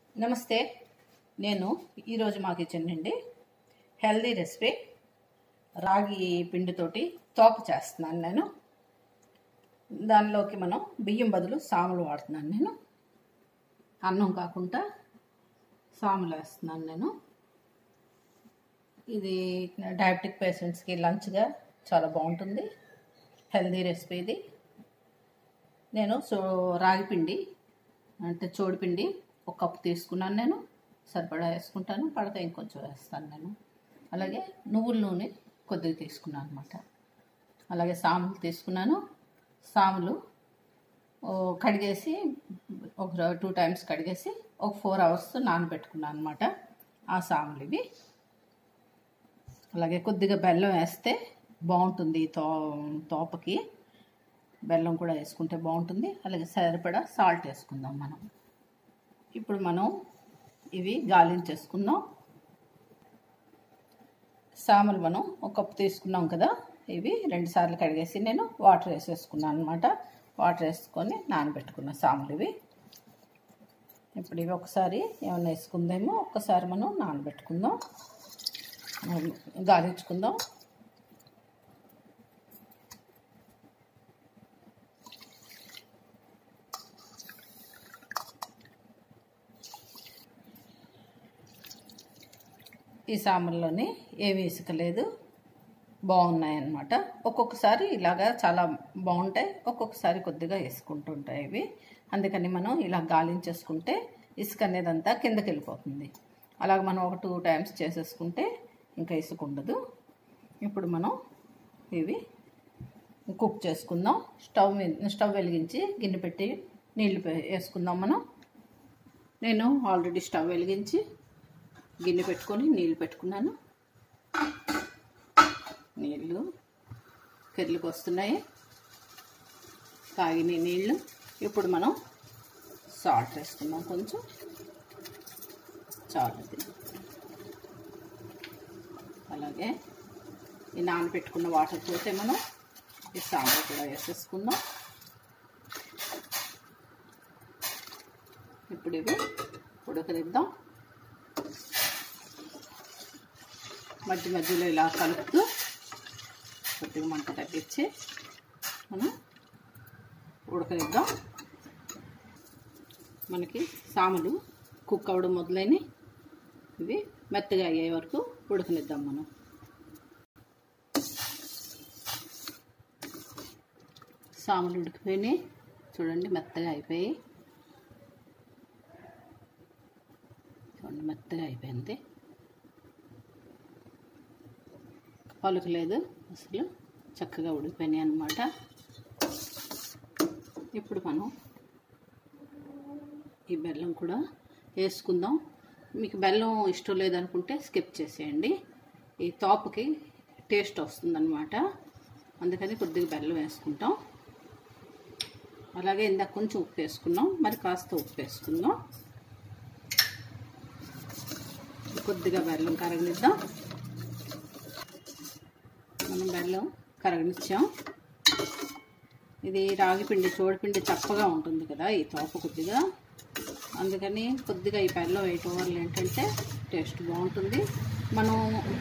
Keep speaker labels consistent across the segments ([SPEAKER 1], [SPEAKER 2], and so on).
[SPEAKER 1] నమస్తే నేను ఈరోజు మా కిచెన్ నుండి హెల్దీ రెసిపీ రాగి పిండితోటి తోప చేస్తున్నాను నేను దానిలోకి మనం బియ్యం బదులు సాములు వాడుతున్నాను నేను అన్నం కాకుండా సాములు వేస్తున్నాను నేను ఇది డయాబెటిక్ పేషెంట్స్కి లంచ్గా చాలా బాగుంటుంది హెల్దీ రెసిపీ ఇది నేను సో రాగి పిండి అంటే చోడిపిండి ఒక కప్పు తీసుకున్నాను నేను సరిపడా వేసుకుంటాను పడక ఇంకొంచెం వేస్తాను నేను అలాగే నువ్వుల నూనె కొద్దిగా తీసుకున్నాను అనమాట అలాగే సాములు తీసుకున్నాను సాములు ఓ కడిగేసి ఒక టూ టైమ్స్ కడిగేసి ఒక ఫోర్ అవర్స్ నానబెట్టుకున్నాను అనమాట ఆ సాములు ఇవి అలాగే కొద్దిగా బెల్లం వేస్తే బాగుంటుంది తో తోపకి బెల్లం కూడా వేసుకుంటే బాగుంటుంది అలాగే సరిపడా సాల్ట్ వేసుకుందాం మనం ఇప్పుడు మనం ఇవి గాలించేసుకుందాం సామలు మనం ఒక కప్పు తీసుకున్నాం కదా ఇవి రెండు సార్లు కడిగేసి నేను వాటర్ వేసేసుకున్నాను అనమాట వాటర్ వేసుకొని నానబెట్టుకున్న సాములు ఇవి ఇప్పుడు ఇవి ఒకసారి ఏమైనా వేసుకుందేమో ఒక్కసారి మనం నానబెట్టుకుందాం గాలించుకుందాం ఈ సాంబార్లోని ఏమీ ఇసుక లేదు బాగున్నాయి అన్నమాట ఒక్కొక్కసారి ఇలాగా చాలా బాగుంటాయి ఒక్కొక్కసారి కొద్దిగా వేసుకుంటుంటాయి ఇవి అందుకని మనం ఇలా గాలించేసుకుంటే ఇసుక అనేది అంతా కిందకి వెళ్ళిపోతుంది అలాగ మనం ఒక టూ టైమ్స్ చేసేసుకుంటే ఇంకా ఇసుక ఉండదు ఇప్పుడు మనం ఇవి కుక్ చేసుకుందాం స్టవ్ మీద స్టవ్ వెలిగించి గిన్నె పెట్టి నీళ్ళు వేసుకుందాం మనం నేను ఆల్రెడీ స్టవ్ వెలిగించి గిన్నె పెట్టుకొని నీళ్ళు పెట్టుకున్నాను నీళ్ళు కెర్లకు వస్తున్నాయి తాగిన నీళ్ళు ఇప్పుడు మనం సాల్ట్ వేసుకుందాం కొంచెం చాలు అలాగే ఈ నానబెట్టుకున్న వాటర్ తోటే మనం ఈ సాంబార్ కూడా వేసేసుకుందాం ఇప్పుడు ఇవి ఉడకనిద్దాం మధ్య మధ్యలో ఇలా కలుపుతూ కొద్దిగా మంట తగ్గించి మనం ఉడకనిద్దాం మనకి సాములు కుక్ అవ్వడం మొదలైన ఇవి మెత్తగా అయ్యే వరకు ఉడకనిద్దాం మనం సాములు ఉడికిపోయినాయి చూడండి మెత్తగా అయిపోయి చూడండి మెత్తగా అయిపోయింది పలుకలేదు అసలు చక్కగా ఉడికిపోయినాయి అన్నమాట ఇప్పుడు మనం ఈ బెల్లం కూడా వేసుకుందాం మీకు బెల్లం ఇష్టం లేదనుకుంటే స్కిప్ చేసేయండి ఈ తోపకి టేస్ట్ వస్తుందన్నమాట అందుకని కొద్దిగా బెల్లం వేసుకుంటాం అలాగే ఇందాక కొంచెం ఉప్పు వేసుకున్నాం మరి కాస్త ఉప్పు వేసుకుందాం కొద్దిగా బెల్లం కరగనిద్దాం మనం బెల్లం కరగనిచ్చాం ఇది రాగిపిండి చోడిపిండి చప్పగా ఉంటుంది కదా ఈ తోప కొద్దిగా అందుకని కొద్దిగా ఈ బెల్లం వేయటం వల్ల ఏంటంటే టేస్ట్ బాగుంటుంది మనం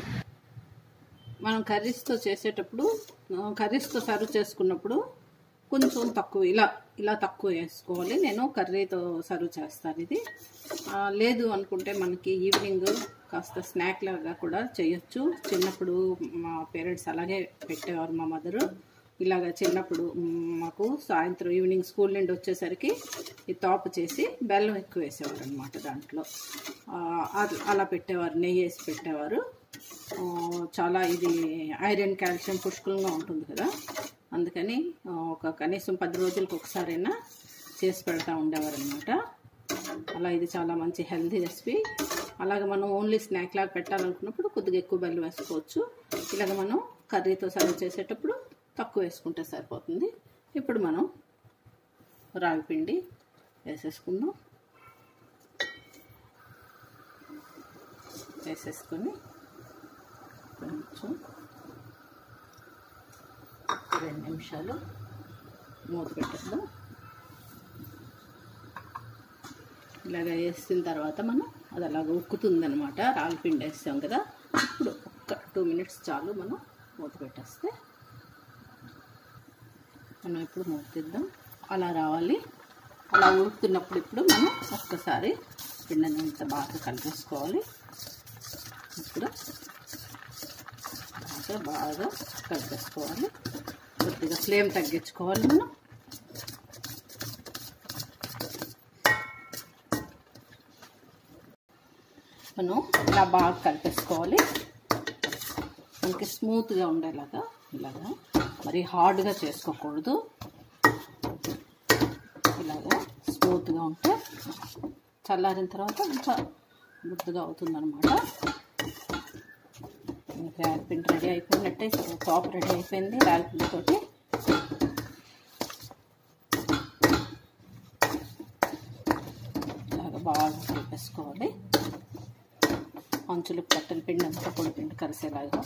[SPEAKER 1] మనం కర్రీస్తో చేసేటప్పుడు కర్రీస్తో సర్వ్ చేసుకున్నప్పుడు కొంచెం తక్కువ ఇలా ఇలా తక్కువ వేసుకోవాలి నేను కర్రీతో సర్వ్ చేస్తాను ఇది లేదు అనుకుంటే మనకి ఈవినింగ్ కాస్త స్నాక్ లాగా కూడా చేయొచ్చు చిన్నప్పుడు మా పేరెంట్స్ అలాగే పెట్టేవారు మా మదరు ఇలాగ చిన్నప్పుడు మాకు సాయంత్రం ఈవినింగ్ స్కూల్ నుండి వచ్చేసరికి ఈ తోప చేసి బెల్లం ఎక్కువ వేసేవారు అనమాట దాంట్లో అలా పెట్టేవారు నెయ్యి వేసి పెట్టేవారు చాలా ఇది ఐరన్ కాల్షియం పుష్కలంగా ఉంటుంది కదా అందుకని ఒక కనీసం పది రోజులకు ఒకసారైనా చేసి పెడతా ఉండేవారు అనమాట అలా ఇది చాలా మంచి హెల్తీ రెసిపీ అలాగే మనం ఓన్లీ స్నాక్ లాగా పెట్టాలనుకున్నప్పుడు కొద్దిగా ఎక్కువ బెల్లం వేసుకోవచ్చు ఇలాగ మనం కర్రీతో సర్వ్ చేసేటప్పుడు తక్కువ వేసుకుంటే సరిపోతుంది ఇప్పుడు మనం రాగి పిండి వేసేసుకుందాం వేసేసుకొని కొంచెం రెండు నిమిషాలు మూత పెట్టేద్దాం ఇలాగ వేసిన తర్వాత మనం అది అలాగ ఉక్కుతుంది అనమాట రాగి పిండి వేస్తాం కదా ఇప్పుడు ఒక్క టూ మినిట్స్ చాలు మనం మూత పెట్టేస్తే మనం ఇప్పుడు మూత తీద్దాం అలా రావాలి అలా ఉడుకుతున్నప్పుడు ఇప్పుడు మనం ఒక్కసారి పిండిని అంత బాగా కలిపేసుకోవాలి ఇప్పుడు బాగా బాగా కలిపేసుకోవాలి కొద్దిగా ఫ్లేమ్ తగ్గించుకోవాలి మనం మనం ఇలా బాగా కలిపేసుకోవాలి మనకి స్మూత్గా ఉండేలాగా ఇలాగా మరి హార్డ్గా చేసుకోకూడదు ఇలాగా స్మూత్గా ఉంటే చల్లారిన తర్వాత ఇంకా ముద్దగా అవుతుందన్నమాట మనకి రాగిపిండి రెడీ అయిపోయినట్టే టాప్ రెడీ అయిపోయింది రాగిపిండితోటి ఇలాగా బాగా కలిపేసుకోవాలి అంచులు కట్టెల పిండి అంతా పొడి పిండి కలిసేలాగా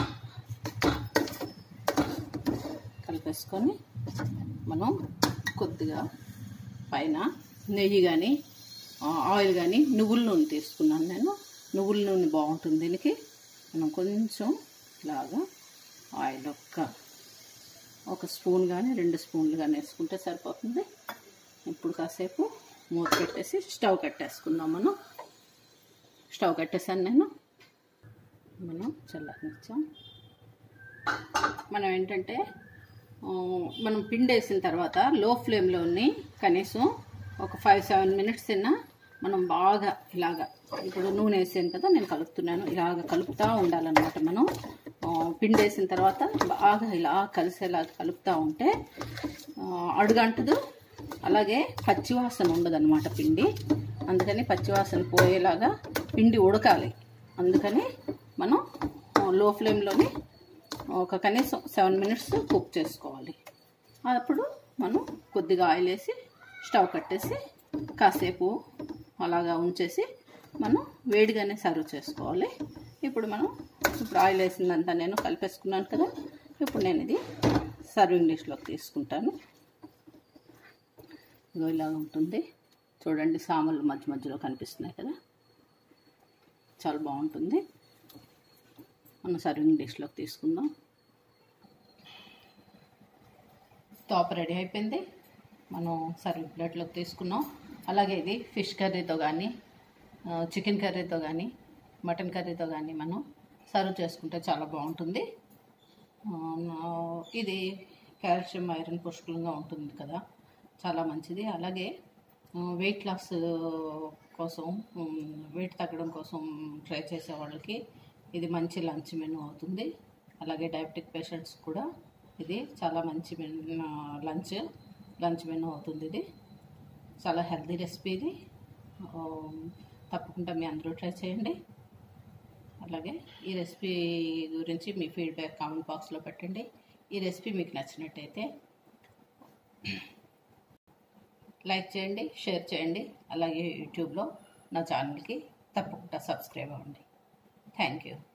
[SPEAKER 1] కలిపేసుకొని మనం కొద్దిగా పైన నెయ్యి కానీ ఆయిల్ కానీ నువ్వుల నూనె తీసుకున్నాను నేను నువ్వుల నూనె బాగుంటుంది దీనికి మనం కొంచెం ఇలాగా ఆయిల్ ఒక్క ఒక స్పూన్ కానీ రెండు స్పూన్లు కానీ వేసుకుంటే సరిపోతుంది ఇప్పుడు కాసేపు మూత పెట్టేసి స్టవ్ కట్టేసుకుందాం మనం స్టవ్ కట్టేసాను నేను మనం చల్లనిచ్చాం మనం ఏంటంటే మనం పిండి వేసిన తర్వాత లో ఫ్లేమ్లోని కనీసం ఒక ఫైవ్ సెవెన్ మినిట్స్ తిన్నా మనం బాగా ఇలాగా ఇప్పుడు నూనె వేసాను కదా నేను కలుపుతున్నాను ఇలాగ కలుపుతూ ఉండాలన్నమాట మనం పిండి వేసిన తర్వాత బాగా ఇలా కలిసేలాగా కలుపుతూ ఉంటే అడుగంటదు అలాగే పచ్చివాసన ఉండదన్నమాట పిండి అందుకని పచ్చివాసన పోయేలాగా పిండి ఉడకాలి అందుకని మనం లో ఫ్లేమ్లోని ఒక కనీసం సెవెన్ మినిట్స్ కుక్ చేసుకోవాలి అప్పుడు మనం కొద్దిగా ఆయిల్ వేసి స్టవ్ కట్టేసి కాసేపు అలాగా ఉంచేసి మనం వేడిగానే సర్వ్ చేసుకోవాలి ఇప్పుడు మనం ఇప్పుడు ఆయిల్ వేసిందంతా నేను కలిపేసుకున్నాను కదా ఇప్పుడు నేను ఇది సర్వింగ్ డిష్లోకి తీసుకుంటాను ఇగో ఇలాగ ఉంటుంది చూడండి సామలు మధ్య మధ్యలో కనిపిస్తున్నాయి కదా చాలా బాగుంటుంది మనం సర్వింగ్ డిష్లోకి తీసుకుందాం టాప్ రెడీ అయిపోయింది మనం సర్వింగ్ ప్లేట్లోకి తీసుకున్నాం అలాగే ఇది ఫిష్ కర్రీతో కానీ చికెన్ కర్రీతో కానీ మటన్ కర్రీతో కానీ మనం సర్వ్ చేసుకుంటే చాలా బాగుంటుంది ఇది కాల్షియం ఐరన్ పుష్కలంగా ఉంటుంది కదా చాలా మంచిది అలాగే వెయిట్ లాస్ కోసం వెయిట్ తగ్గడం కోసం ట్రై చేసే వాళ్ళకి ఇది మంచి లంచ్ మెనూ అవుతుంది అలాగే డయాబెటిక్ పేషెంట్స్ కూడా ఇది చాలా మంచి మెనూ లంచ్ లంచ్ మెనూ అవుతుంది ఇది చాలా హెల్తీ రెసిపీ ఇది తప్పకుండా మీ అందరూ ట్రై చేయండి అలాగే ఈ రెసిపీ గురించి మీ ఫీడ్బ్యాక్ కామెంట్ బాక్స్లో పెట్టండి ఈ రెసిపీ మీకు నచ్చినట్టయితే లైక్ చేయండి షేర్ చేయండి అలాగే యూట్యూబ్లో నా ఛానల్కి తప్పకుండా సబ్స్క్రైబ్ అవ్వండి థ్యాంక్ యూ